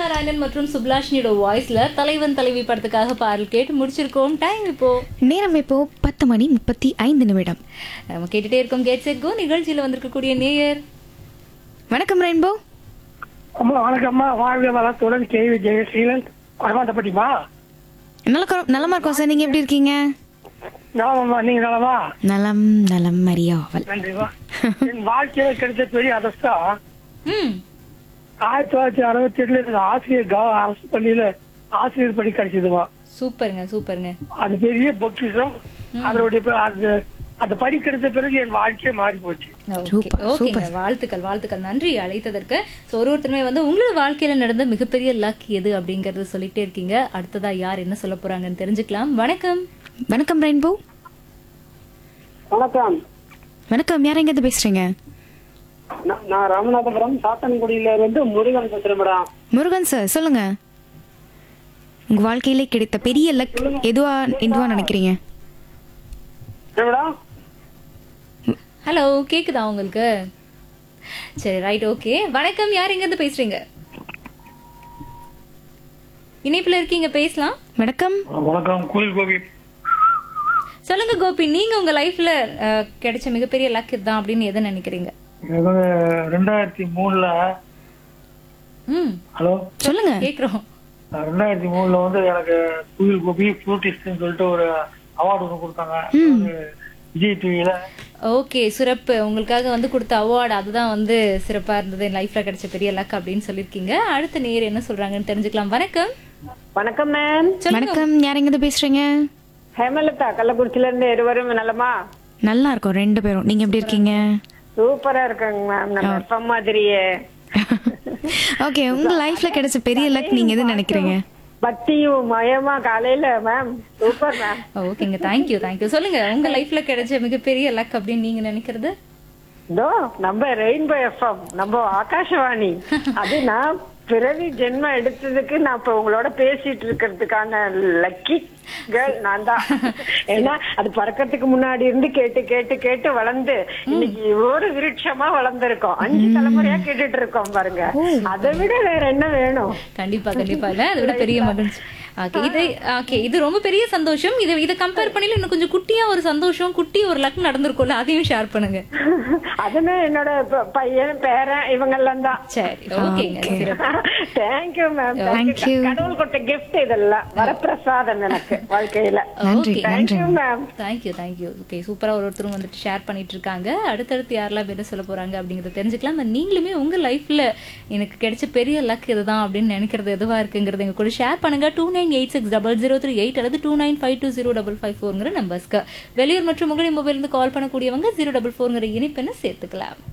நாராயணன் மற்றும் சுப்லாஷினியோட வாய்ஸ்ல தலைவன் தலைவி படத்துக்காக பாடல் கேட்டு முடிச்சிருக்கோம் டைம் இப்போ நேரம் இப்போ பத்து மணி முப்பத்தி ஐந்து நிமிடம் நம்ம கேட்டுட்டே இருக்கோம் கேட் செட் கோ நிகழ்ச்சியில வந்திருக்கக்கூடிய நேயர் வணக்கம் ரெயின்போ அம்மா வணக்கம்மா வாழ்க வளத்துடன் கேவி ஜெயசீலன் வரமாட்டப்பட்டிமா நல்ல நலமா இருக்கோம் சார் நீங்க எப்படி இருக்கீங்க நலமாம்மா நீங்க நலமா நலம் நலம் மரியாவல் நன்றிமா என் வாழ்க்கையில கிடைச்ச பெரிய அதிர்ஷ்டம் ம் ஆயிரத்தி தொள்ளாயிரத்தி அறுபத்தி எட்டுல எனக்கு ஆசிரியர் கவ- அரசு பள்ளியில ஆசிரியர் பணி கிடைச்சதுமா சூப்பருங்க சூப்பருங்க அது பெரிய பொக்கிஷம் அதனுடைய ப- அந்த அந்த பணி கிடைச்ச பிறகு என் வாழ்க்கையே மாறி போச்சு ஓகே சூப்பர், ஓகேங்க வாழ்த்துக்கள் வாழ்த்துக்கள் நன்றி அழைத்ததற்கு ஸோ ஒரு ஒருத்தருமே வந்து உங்களோட வாழ்க்கையில நடந்த மிகப்பெரிய லக் எது அப்படிங்கறத சொல்லிட்டே இருக்கீங்க அடுத்ததா யார் என்ன சொல்ல போறாங்கன்னு தெரிஞ்சுக்கலாம் வணக்கம் வணக்கம் ரெயின்போ வணக்கம் வணக்கம் யார் எங்க பேசுறீங்க நான் ராமநாதபுரம் சாத்தன்குடியில இருந்து முருகன் பேசுறேன் மேடம் முருகன் சார் சொல்லுங்க உங்க வாழ்க்கையிலே கிடைத்த பெரிய லக் எதுவா எதுவா நினைக்கிறீங்க மேடம் ஹலோ கேக்குதா உங்களுக்கு சரி ரைட் ஓகே வணக்கம் யார் எங்க இருந்து பேசுறீங்க இணைப்புல இருக்கீங்க பேசலாம் வணக்கம் வணக்கம் கோயில் கோபி சொல்லுங்க கோபி நீங்க உங்க லைஃப்ல கிடைச்ச மிகப்பெரிய லக் இதுதான் அப்படின்னு எதை நினைக்கிறீங்க ரெண்டாயிரத்தி மூணுல ம் ஹலோ சொல்லுங்க கேக்குறோம் ரெண்டாயிரத்தி மூணுல வந்து எனக்கு குயில் கோபி ஃபியூட்டிஸ்ட்னு சொல்லிட்டு ஒரு அவார்டு ஒன்று கொடுத்தாங்க அது விஜய் டிவியில ஓகே சிறப்பு உங்களுக்காக வந்து கொடுத்த அவார்டு அதுதான் வந்து சிறப்பா இருந்தது என் லைஃப்ல கிடைச்ச பெரிய லக் அப்படின்னு சொல்லியிருக்கீங்க அடுத்த நேர் என்ன சொல்றாங்கன்னு தெரிஞ்சுக்கலாம் வணக்கம் வணக்கம் மேம் வணக்கம் யார் எங்க பேசுறீங்க ஹேமலதா கள்ளக்குறிச்சில இருந்து இருவரும் நலமா நல்லா இருக்கோம் ரெண்டு பேரும் நீங்க எப்படி இருக்கீங்க சூப்பரா இருக்காங்க மேம் நம்ம எப்ப மாதிரியே ஓகே உங்க லைஃப்ல கிடைச்ச பெரிய லக் நீங்க எது நினைக்கிறீங்க பக்தியும் மயமா காலையில மேம் சூப்பர் மேம் ஓகேங்க தேங்க்யூ தேங்க்யூ சொல்லுங்க உங்க லைஃப்ல கிடைச்ச மிகப்பெரிய லக் அப்படின்னு நீங்க நினைக்கிறது இதோ நம்ம ரெயின்போ எஃப்எம் நம்ம ஆகாஷவாணி அது நான் பிறவி ஜென்மம் எடுத்ததுக்கு நான் இப்ப உங்களோட பேசிட்டு இருக்கிறதுக்கான லக்கி கேர்ள் நான் தான் ஏன்னா அது பறக்கறதுக்கு முன்னாடி இருந்து கேட்டு கேட்டு கேட்டு வளர்ந்து இன்னைக்கு ஒரு விருட்சமா வளர்ந்திருக்கோம் அஞ்சு தலைமுறையா கேட்டுட்டு இருக்கோம் பாருங்க அதை விட வேற என்ன வேணும் கண்டிப்பா கண்டிப்பா இல்ல அதை விட பெரிய மகிழ்ச்சி ஓகே இது ஓகே இது ரொம்ப பெரிய சந்தோஷம் இது இதை கம்பேர் பண்ணல இன்னும் கொஞ்சம் குட்டியா ஒரு சந்தோஷம் குட்டி ஒரு லக் நடந்திருக்கும்ல அதையும் ஷேர் பண்ணுங்க அதுமே என்னோட ப- பையன் பேரன் இவங்க எல்லாம் தான் சரி ஓகேங்க சிறப்பு தேங்க்யூ மேம் Thank you. கடவுள் கொடுத்த கிஃப்ட் இதெல்லாம் வரப்பிரசாதம் எனக்கு வாழ்க்கையில நன்றி Okay. நன்றி thank you ma'am thank you thank you okay சூப்பரா ஒரு ஒருத்தரும் வந்துட்டு ஷேர் பண்ணிட்டு இருக்காங்க அடுத்தடுத்து யாரெல்லாம் என்ன சொல்ல போறாங்க அப்படிங்கறத தெரிஞ்சுக்கலாம் And நீங்களுமே உங்க லைஃப்ல எனக்கு கிடைச்ச பெரிய லக் இதுதான் அப்படின்னு நினைக்கிறது எதுவா இருக்குங்கிறது எங்க கூட ஷேர் பண்ணுங்க two nine eight six double zero three eight அல்லது two nine five two zero double five ஃபோர்ங்கிற நம்பர்ஸ்க்கு வெளியூர் மற்றும் உங்களுடைய மொபைல் இருந்து கால் பண்ணக்கூடியவங்க ஜீரோ டபுள் ஃபோர்ங்கிற இனிப்பெண்ணை சேர்த்துக்கலாம்